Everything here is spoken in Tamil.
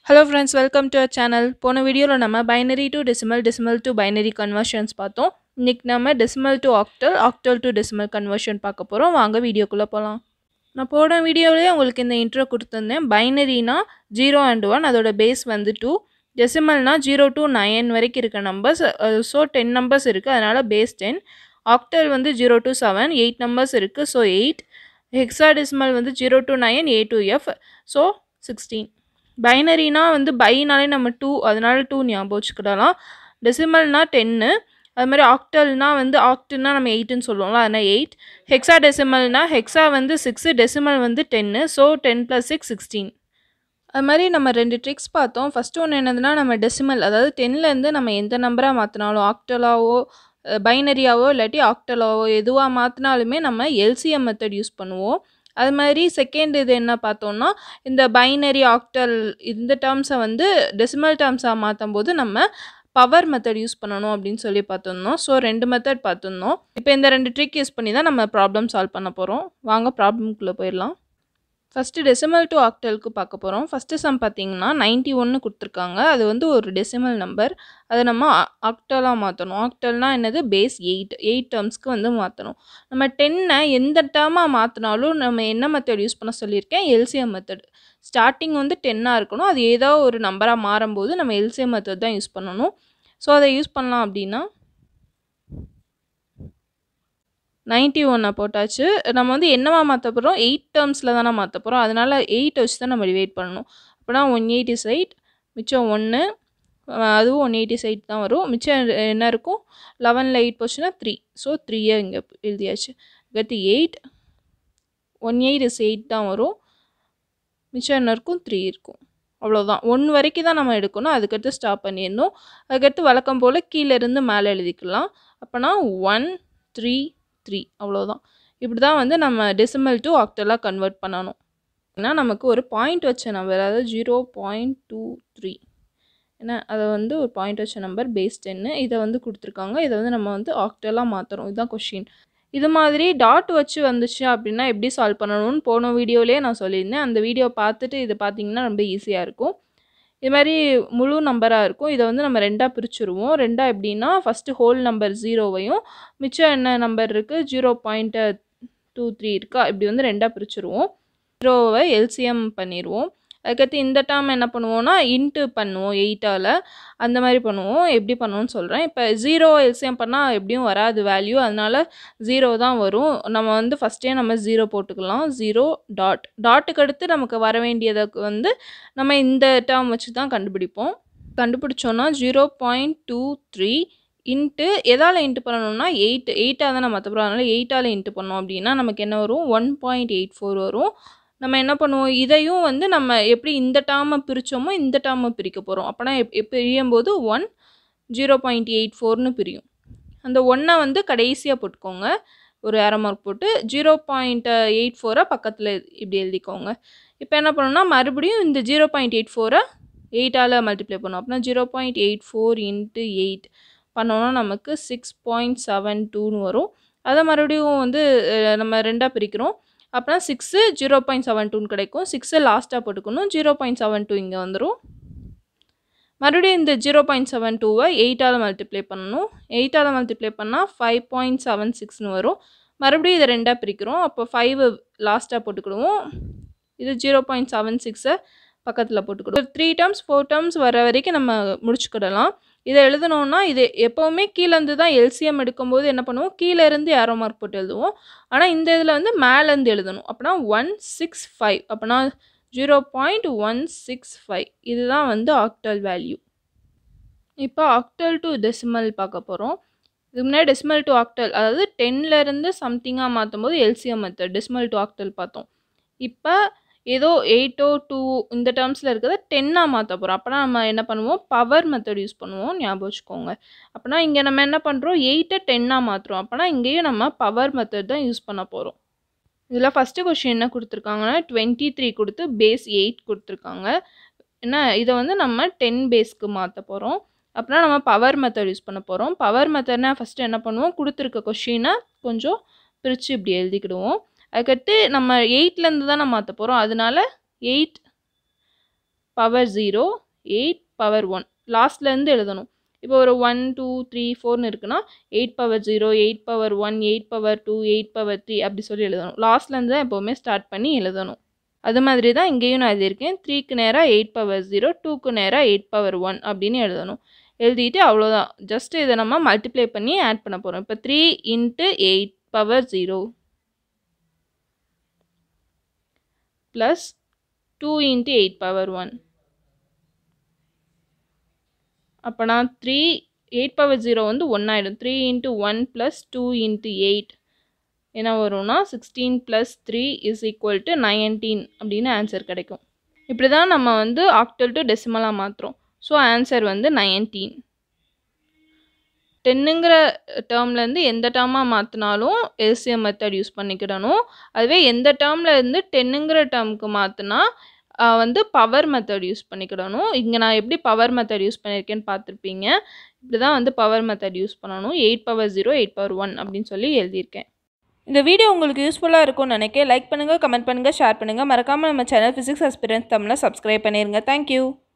hello friends welcome to our channel போன வீடியோவில் நம்ம binary to decimal decimal to binary conversions பார்த்தோம் இன்றைக்கி நம்ம decimal to octal octal to decimal conversion பார்க்க போகிறோம் வாங்க வீடியோக்குள்ளே போகலாம் நான் போன வீடியோவிலேயே உங்களுக்கு இந்த இன்ட்ரோ கொடுத்துருந்தேன் பைனரினா ஜீரோ அண்ட் ஒன் அதோட பேஸ் வந்து டூ டெசிமல்னா ஜீரோ டு நைன் வரைக்கும் இருக்க நம்பர்ஸ் ஸோ டென் நம்பர்ஸ் இருக்குது அதனால் பேஸ் டென் ஆக்டல் வந்து zero to seven eight numbers இருக்குது ஸோ எயிட் ஹெக்ஸாடெசிமல் வந்து zero to nine A to F so sixteen பைனரினா வந்து பைனாலே நம்ம டூ அதனால டூ ஞாபகம் வச்சுக்கிடலாம் டெசிமல்னா டென்னு அது மாதிரி ஆக்டல்னா வந்து ஆக்டுன்னா நம்ம எயிட்டுன்னு சொல்லுவோம்ல அதனால் எயிட் ஹெக்ஸா டெசிமல்னா ஹெக்ஸா வந்து சிக்ஸு டெசிமல் வந்து டென்னு so ten plus six sixteen அது மாதிரி நம்ம ரெண்டு ட்ரிக்ஸ் பார்த்தோம் ஃபஸ்ட்டு ஒன்று என்னதுன்னா நம்ம டெசிமல் அதாவது டென்லேருந்து நம்ம எந்த நம்பராக மாற்றினாலும் ஆக்டலாவோ பைனரியாவோ இல்லாட்டி ஆக்டலாவோ எதுவாக மாற்றினாலுமே நம்ம எல்சிஎம் மெத்தட் யூஸ் பண்ணுவோம் அது மாதிரி செகண்ட் இது என்ன பார்த்தோம்னா இந்த பைனரி ஆக்டல் இந்த டேர்ம்ஸை வந்து டெசிமல் டேர்ம்ஸாக மாற்றும் போது நம்ம பவர் மெத்தட் யூஸ் பண்ணணும் அப்படின்னு சொல்லி பார்த்துருந்தோம் ஸோ ரெண்டு மெத்தட் பார்த்துருந்தோம் இப்போ இந்த ரெண்டு ட்ரிக் யூஸ் பண்ணி தான் நம்ம ப்ராப்ளம் சால்வ் பண்ண போகிறோம் வாங்க ப்ராப்ளம்குள்ளே போயிடலாம் ஃபஸ்ட்டு டெசிமல் டு ஆக்டலுக்கு பார்க்க போகிறோம் ஃபஸ்ட்டு சம் பார்த்தீங்கன்னா நைன்ட்டி ஒன்று கொடுத்துருக்காங்க அது வந்து ஒரு டெசிமல் நம்பர் அதை நம்ம ஆக்டலாக மாற்றணும் ஆக்டல்னால் என்னது பேஸ் எயிட் எயிட் டேர்ம்ஸ்க்கு வந்து மாற்றணும் நம்ம டென்னை எந்த டேர்மாக மாற்றினாலும் நம்ம என்ன மெத்தட் யூஸ் பண்ண சொல்லியிருக்கேன் எல்சிஎம் மெத்தட் ஸ்டார்டிங் வந்து டென்னாக இருக்கணும் அது ஏதோ ஒரு நம்பராக மாறும்போது நம்ம எல்சிஎம் மெத்தட் தான் யூஸ் பண்ணணும் ஸோ அதை யூஸ் பண்ணலாம் அப்படின்னா நைன்ட்டி ஒன்னை போட்டாச்சு நம்ம வந்து என்னவா மாற்ற போகிறோம் எயிட் டேர்ம்ஸில் தானே மாற்ற போகிறோம் அதனால் எயிட் வச்சு தான் நம்ம டிவைட் பண்ணணும் அப்படின்னா ஒன் எயிட்டி சைட் மிச்சம் ஒன்று அதுவும் ஒன் எயிட்டி சைட் தான் வரும் மிச்சம் என்ன இருக்கும் லெவனில் எயிட் போச்சுன்னா த்ரீ ஸோ த்ரீயே இங்கே எழுதியாச்சு அடுத்து eight one eight is eight தான் வரும் மிச்சம் என்ன இருக்கும் த்ரீ இருக்கும் அவ்வளோதான் ஒன் வரைக்கும் தான் நம்ம எடுக்கணும் அதுக்கடுத்து ஸ்டாப் பண்ணிடணும் அதுக்கடுத்து வழக்கம் போல் கீழேருந்து மேலே எழுதிக்கலாம் அப்போனா ஒன் த்ரீ த்ரீ அவ்வளோதான் இப்படி தான் வந்து நம்ம டெசிமல் டு ஆக்டலாக கன்வெர்ட் பண்ணணும் ஏன்னா நமக்கு ஒரு பாயிண்ட் வச்ச நம்பர் அதாவது ஜீரோ பாயிண்ட் டூ த்ரீ ஏன்னா அதை வந்து ஒரு பாயிண்ட் வச்ச நம்பர் பேஸ் டென்னு இதை வந்து கொடுத்துருக்காங்க இதை வந்து நம்ம வந்து ஆக்டலாக மாற்றுறோம் இதுதான் கொஷின் இது மாதிரி டாட் வச்சு வந்துச்சு அப்படின்னா எப்படி சால்வ் பண்ணணும்னு போன வீடியோலேயே நான் சொல்லியிருந்தேன் அந்த வீடியோ பார்த்துட்டு இதை பார்த்தீங்கன்னா ரொம்ப ஈஸியாக இருக்கும் இது மாதிரி முழு நம்பராக இருக்கும் இதை வந்து நம்ம ரெண்டாக பிரிச்சுருவோம் ரெண்டாக எப்படின்னா ஃபஸ்ட்டு ஹோல் நம்பர் ஜீரோவையும் மிச்சம் என்ன நம்பர் இருக்குது ஜீரோ பாயிண்ட்டு டூ த்ரீ இருக்கா இப்படி வந்து ரெண்டாக பிரிச்சுருவோம் ஜீரோவை எல்சிஎம் பண்ணிடுவோம் அதுக்கடுத்து இந்த டேர்ம் என்ன பண்ணுவோம்னா இன்ட்டு பண்ணுவோம் எயிட்டால் அந்த மாதிரி பண்ணுவோம் எப்படி பண்ணுவோம்னு சொல்கிறேன் இப்போ ஜீரோ எல்சிஎம் பண்ணால் எப்படியும் வராது வேல்யூ அதனால் ஜீரோ தான் வரும் நம்ம வந்து ஃபஸ்ட்டே நம்ம ஜீரோ போட்டுக்கலாம் ஜீரோ டாட் டாட்டுக்கு அடுத்து நமக்கு வர வேண்டியதுக்கு வந்து நம்ம இந்த டேர்ம் வச்சு தான் கண்டுபிடிப்போம் கண்டுபிடிச்சோன்னா zero point two three into எதால் இன்ட்டு பண்ணணும்னா எயிட் எயிட்டாக தான் நம்ம மற்றப்பறம் அதனால் எயிட்டால் இன்ட்டு பண்ணோம் அப்படின்னா நமக்கு என்ன வரும் ஒன் பாயிண்ட் எயிட் ஃபோர் வரும் நம்ம என்ன பண்ணுவோம் இதையும் வந்து நம்ம எப்படி இந்த டேர்மை பிரித்தோமோ இந்த டேர்மை பிரிக்க போகிறோம் அப்போனா எப் பிரியும் போது ஒன் ஜீரோ பாயிண்ட் எயிட் ஃபோர்னு பிரியும் அந்த ஒன்றை வந்து கடைசியாக போட்டுக்கோங்க ஒரு அரை மார்க் போட்டு ஜீரோ பாயிண்ட் எயிட் ஃபோரை பக்கத்தில் இப்படி எழுதிக்கோங்க இப்போ என்ன பண்ணணும்னா மறுபடியும் இந்த ஜீரோ பாயிண்ட் எயிட் ஃபோரை எயிட்டால் மல்டிப்ளை பண்ணோம் அப்படின்னா zero point eight four into eight பண்ணோன்னா நமக்கு சிக்ஸ் பாயிண்ட் செவன் டூன்னு வரும் அதை மறுபடியும் வந்து நம்ம ரெண்டாக பிரிக்கிறோம் அப்படின்னா சிக்ஸு ஜீரோ பாயிண்ட் செவன் டூன்னு கிடைக்கும் சிக்ஸை லாஸ்ட்டாக போட்டுக்கணும் ஜீரோ பாயிண்ட் செவன் டூ இங்கே வந்துடும் மறுபடியும் இந்த ஜீரோ பாயிண்ட் செவன் டூவை எயிட்டால் மல்டிப்ளை பண்ணணும் எயிட்டால் மல்டிப்ளை பண்ணால் ஃபைவ் பாயிண்ட் செவன் சிக்ஸ்னு வரும் மறுபடியும் இதை ரெண்டாக பிரிக்கிறோம் அப்போ ஃபைவ் லாஸ்ட்டாக போட்டுக்கிடுவோம் இது ஜீரோ பாயிண்ட் செவன் சிக்ஸை பக்கத்தில் போட்டுக்கிடுவோம் த்ரீ டேர்ம்ஸ் ஃபோர் டேர்ம்ஸ் வர வரைக்கும் நம்ம முடிச்சுக்கிடலாம் இதை எழுதணுன்னா இது எப்போவுமே கீழேருந்து தான் எல்சிஎம் எடுக்கும்போது என்ன பண்ணுவோம் கீழேருந்து ஏரோ மார்க் போட்டு எழுதுவோம் ஆனால் இந்த இதில் வந்து மேலேருந்து எழுதணும் அப்படின்னா ஒன் சிக்ஸ் ஃபைவ் அப்படின்னா zero point one six five இதுதான் வந்து ஆக்டல் வேல்யூ இப்போ ஆக்டல் டு டெசிமல் பார்க்க போகிறோம் இதுக்கு முன்னாடி டெசிமல் டு ஆக்டல் அதாவது டென்லேருந்து சம்திங்காக மாற்றும் போது LCM method decimal to octal பார்த்தோம் இப்போ ஏதோ எயிட்டோ டூ இந்த டேர்ம்ஸில் இருக்கிறத டென்னாக மாற்ற போகிறோம் அப்போனா நம்ம என்ன பண்ணுவோம் பவர் மெத்தட் யூஸ் பண்ணுவோம் ஞாபகம் வச்சுக்கோங்க அப்போனா இங்கே நம்ம என்ன பண்ணுறோம் எயிட்டை டென்னாக மாற்றுறோம் அப்போனா இங்கேயும் நம்ம பவர் மெத்தட் தான் யூஸ் பண்ண போகிறோம் இதில் ஃபஸ்ட்டு கொஷின் என்ன கொடுத்துருக்காங்கன்னா டுவெண்ட்டி த்ரீ கொடுத்து பேஸ் எயிட் கொடுத்துருக்காங்க என்ன இதை வந்து நம்ம டென் பேஸ்க்கு மாற்ற போகிறோம் அப்படின்னா நம்ம பவர் மெத்தட் யூஸ் பண்ண போகிறோம் பவர் மெத்தட்னா ஃபஸ்ட்டு என்ன பண்ணுவோம் கொடுத்துருக்க கொஷினை கொஞ்சம் பிரித்து இப்படி எழுதிக்கிடுவோம் அதுக்கடுத்து நம்ம எயிட்லேருந்து தான் நம்ம மாற்ற போகிறோம் அதனால eight power zero eight power one லாஸ்ட்லேருந்து எழுதணும் இப்போ ஒரு ஒன் டூ த்ரீ ஃபோர்னு இருக்குன்னா eight power zero eight power one eight power two eight power three அப்படி சொல்லி எழுதணும் லாஸ்ட்லேருந்து தான் எப்போவுமே ஸ்டார்ட் பண்ணி எழுதணும் அது மாதிரி தான் இங்கேயும் நான் எழுதியிருக்கேன் த்ரீக்கு நேராக எயிட் பவர் ஜீரோ டூக்கு நேராக எயிட் பவர் ஒன் அப்படின்னு எழுதணும் எழுதிட்டு அவ்வளோதான் ஜஸ்ட் இதை நம்ம மல்டிப்ளை பண்ணி ஆட் பண்ண போகிறோம் இப்போ three into eight power zero plus two into eight power one அப்போனா த்ரீ எயிட் பவர் ஜீரோ வந்து ஒன் ஆகிடும் three into one plus two into eight என்ன வரும்னா sixteen plus three is equal to nineteen அப்படின்னு ஆன்சர் கிடைக்கும் இப்படி தான் நம்ம வந்து ஆக்டல் டு டெசிமலாக மாற்றுறோம் ஸோ ஆன்சர் வந்து நைன்டீன் டென்னுங்கிற டேர்ம்லேருந்து எந்த டேர்மாக மாற்றினாலும் எல்சிஎம் மெத்தட் யூஸ் பண்ணிக்கிடணும் அதுவே எந்த டேர்மில் இருந்து டென்னுங்கிற டேர்முக்கு மாற்றினா வந்து பவர் மெத்தட் யூஸ் பண்ணிக்கிடணும் இங்கே நான் எப்படி பவர் மெத்தட் யூஸ் பண்ணியிருக்கேன்னு பார்த்துருப்பீங்க இப்படி தான் வந்து பவர் மெத்தட் யூஸ் பண்ணணும் eight power zero eight power one அப்படின்னு சொல்லி எழுதியிருக்கேன் இந்த வீடியோ உங்களுக்கு யூஸ்ஃபுல்லாக இருக்கும்னு நினைக்க லைக் பண்ணுங்கள் கமெண்ட் பண்ணுங்கள் ஷேர் பண்ணுங்கள் மறக்காமல் நம்ம சேனல் ஃபிசிக்ஸ் எக்ஸ்பீரியன்ஸ் தமிழில் சப்ஸ்கிரைப் பண்ணிடுங்க தேங்க்யூ